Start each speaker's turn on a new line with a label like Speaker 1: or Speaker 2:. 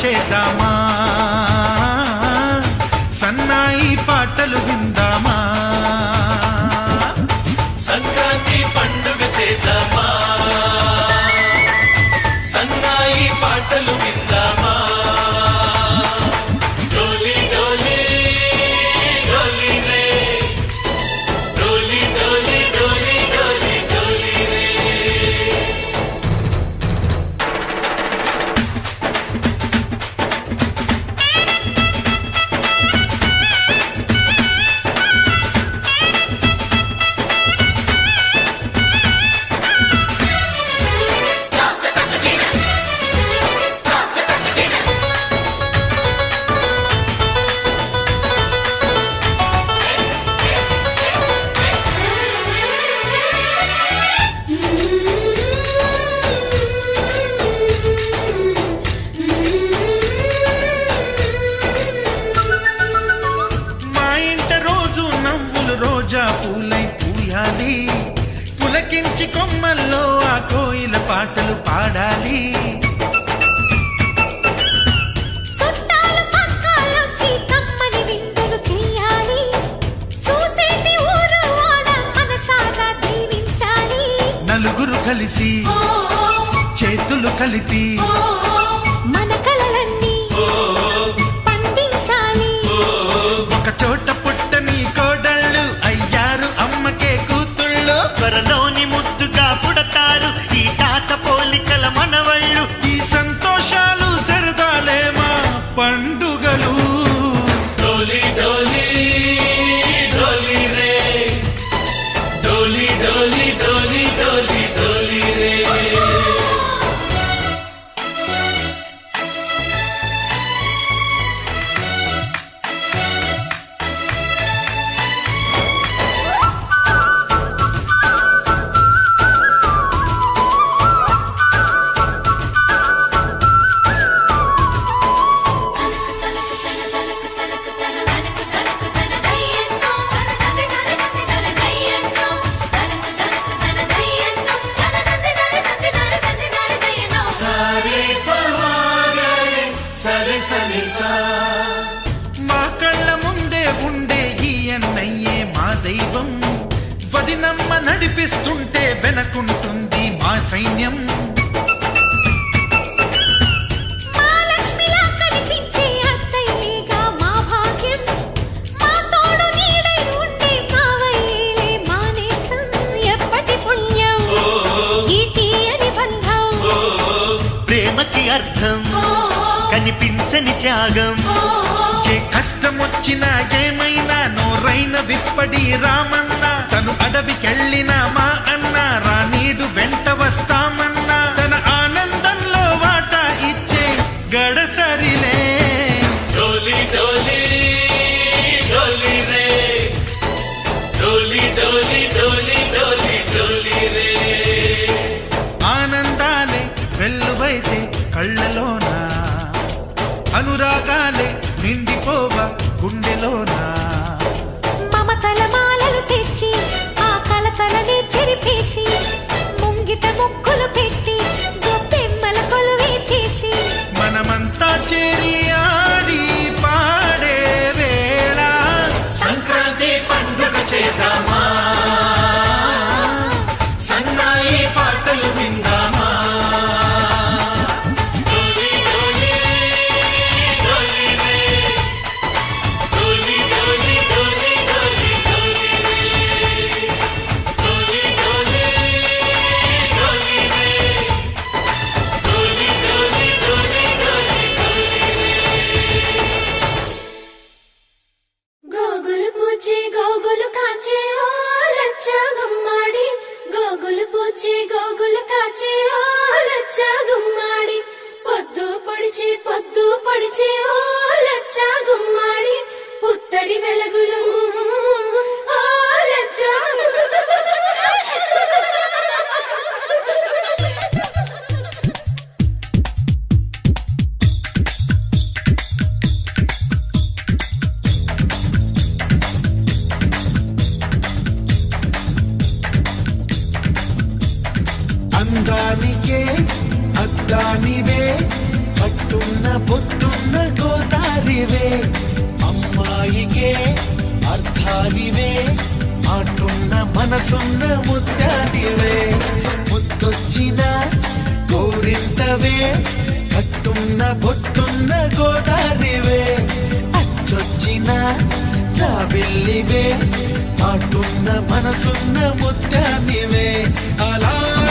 Speaker 1: చేద్దామా సన్నాయి పాటలు విందామా
Speaker 2: సంక్రాంతి పండుగ చేద్దామా సన్నాయి పాటలు విందామా డోలి డోలి డోలి రే డోలి డోలి డోలి డోలి డోలి రే
Speaker 1: మా ఇంట రోజు నవ్వులు రోజా పూలై పూయాలి పులకించి కొమ్మల్లో ఆ కోయిల పాటలు పాడాలి
Speaker 3: చుట్టాలు పక్కాలొచ్చి కమ్మని విందులు చేయాలి చూసేటి ఊరు వాడ మనసారా దీవించాలి
Speaker 1: నలుగురు కలిసి చేతులు కలిపి
Speaker 3: మన కలలన్నీ పండించాలి
Speaker 1: ఒక చోట పుట్టని కోడళ్ళు అయ్యారు అమ్మకే కూతుళ్ళు
Speaker 4: త్వరలోని ముద్దుగా పుడతారు ఈ తాత పోలికల మనవళ్ళు
Speaker 1: ఈ సంతోషాలు సరదాలే మా పండుగలు
Speaker 2: డోలి డోలి డోలి రే డోలి డోలి డోలి డోలి డోలి రే సరి సరి సా
Speaker 1: మా కళ్ళ ముందే ఉండే ఈ అన్నయ్యే మా దైవం వదినమ్మ నడిపిస్తుంటే వెనకుంటుంది మా సైన్యం
Speaker 3: మా లక్ష్మిలా కనిపించే అత్తయ్యేగా మా భాగ్యం మా తోడు నీడై ఉండే మావయ్యేలే మా నేస్తం ఎప్పటి పుణ్యం ఈ తీయని బంధం
Speaker 4: ప్రేమకి అర్థం కనిపించని త్యాగం
Speaker 1: ఏ కష్టం వచ్చినా ఏమైనా నోరైన విప్పడి రామన్న తను అడవికెళ్ళిన మా అన్న రానీడు వెంట వస్తామన్నా తన ఆనందంలో వాటా ఇచ్చే గడసరిలే
Speaker 2: డోలి డోలి డోలి రే డోలి డోలి డోలి డోలి డోలి రే
Speaker 1: ఆనందాలే వెల్లువైతే కళ్ళలోన అనురాగాలే నిండిపోవ గుండెలోనా
Speaker 3: మమతల మాలలు తెచ్చి ఆ కలతలని చెరిపేసి ముంగిట ముక్కులు పెట్టి గొప్పెమ్మల కొలువే చేసి
Speaker 1: మనమంతా చేరి ఆడి పాడే వేళ
Speaker 2: సంక్రాంతి పండుగ చేద్దామా సన్నాయి పాటలు విందామా డోలి డోలి డోలి రే డోలి డోలి డోలి డోలి డోలి రే డోలి డోలి డోలి రే డోలి డోలి డోలి డోలి
Speaker 5: గోగులు పూచి గోగులు కాచే ఓ లచ్చ గుమ్మాడి గోగులు పూచి గోగులు కాచే ఓ లచ్చ గుమ్మాడి పొద్దు పొడిచి పొద్దు పొడిచి ఓ లచ్చ గుమ్మాడి పుత్తడి వెలుగులు ఓ లచ్చ
Speaker 1: అందానికే అద్దానివే కట్టున్న బొట్టున్న గోదారివే అమ్మాయికే అర్థానివే మాటున్న మనసున్న ముత్యానివే ముత్తొచ్చిన గోరింటవే కట్టున్న బొట్టున్న గోదారివే అచ్చొచ్చిన జాబిల్లివే మాటున్న మనసున్న ముత్యానివే అలా